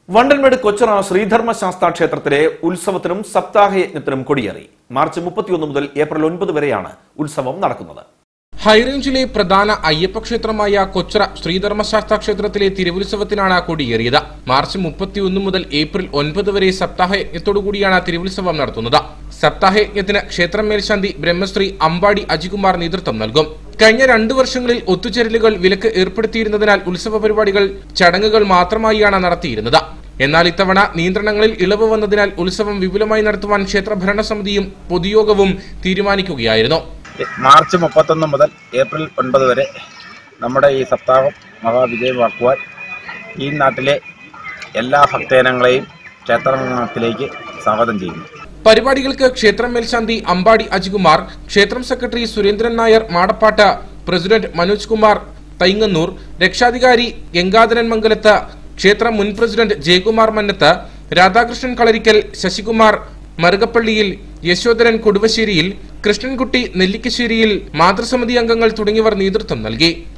വണ്ടൻമേട് കൊച്ചറ ശ്രീധർമ്മശാസ്ത്ര ക്ഷേത്രത്തിലെ ഉത്സവത്തിനും സപ്താഹയജ്ഞത്തിനും കൊടിയേറി മാർച്ച് മുപ്പത്തിയൊന്ന് മുതൽ ഏപ്രിൽ ഒൻപത് വരെയാണ് ഉത്സവം നടക്കുന്നത് ഹൈറേഞ്ചിലെ പ്രധാന അയ്യപ്പ ക്ഷേത്രമായ കൊച്ചറ ശ്രീധർമ്മശാസ്ത്ര ക്ഷേത്രത്തിലെ തിരുവുത്സവത്തിനാണ് കൊടിയേറിയത് മാർച്ച് മുപ്പത്തിയൊന്ന് മുതൽ ഏപ്രിൽ ഒൻപത് വരെ സപ്താഹയജ്ഞത്തോടുകൂടിയാണ് തിരുവുത്സവം നടത്തുന്നത് സപ്താഹയജ്ഞത്തിന് ക്ഷേത്രം മേൽശാന്തി ബ്രഹ്മശ്രീ അമ്പാടി അജികുമാർ നേതൃത്വം നൽകും കഴിഞ്ഞ രണ്ടു വർഷങ്ങളിൽ ഒത്തുചേരലുകൾ വിലക്ക് ഏർപ്പെടുത്തിയിരുന്നതിനാൽ ഉത്സവ പരിപാടികൾ ചടങ്ങുകൾ മാത്രമായാണ് നടത്തിയിരുന്നത് എന്നാൽ ഇത്തവണ നിയന്ത്രണങ്ങളിൽ ഇളവ് വന്നതിനാൽ ഉത്സവം വിപുലമായി നടത്തുവാൻ ക്ഷേത്ര ഭരണസമിതിയും പൊതുയോഗവും തീരുമാനിക്കുകയായിരുന്നു മാർച്ച് മുപ്പത്തൊന്ന് മുതൽ ഏപ്രിൽ ഒൻപത് വരെ നമ്മുടെ ഈ സപ്താഹം മഹാവിജയമാക്കുവാൻ ഈ നാട്ടിലെ എല്ലാ ഭക്തജനങ്ങളെയും ക്ഷേത്രത്തിലേക്ക് സ്വാഗതം ചെയ്യുന്നു പരിപാടികൾക്ക് ക്ഷേത്രം മേൽശാന്തി അമ്പാടി അജികുമാർ ക്ഷേത്രം സെക്രട്ടറി സുരേന്ദ്രൻ നായർ മാടപ്പാട്ട് പ്രസിഡന്റ് മനോജ് കുമാർ തൈങ്ങന്നൂർ രക്ഷാധികാരി ഗംഗാധരൻ മംഗലത്ത് ക്ഷേത്രം മുൻ പ്രസിഡന്റ് ജയകുമാർ മന്നത്ത് രാധാകൃഷ്ണൻ കളരിക്കൽ ശശികുമാർ മറുകപ്പള്ളിയിൽ യശോധരൻ കൊടുവശ്ശേരിയിൽ കൃഷ്ണൻകുട്ടി നെല്ലിക്കശ്ശേരിയിൽ മാതൃസമിതി അംഗങ്ങൾ തുടങ്ങിയവർ നേതൃത്വം നൽകി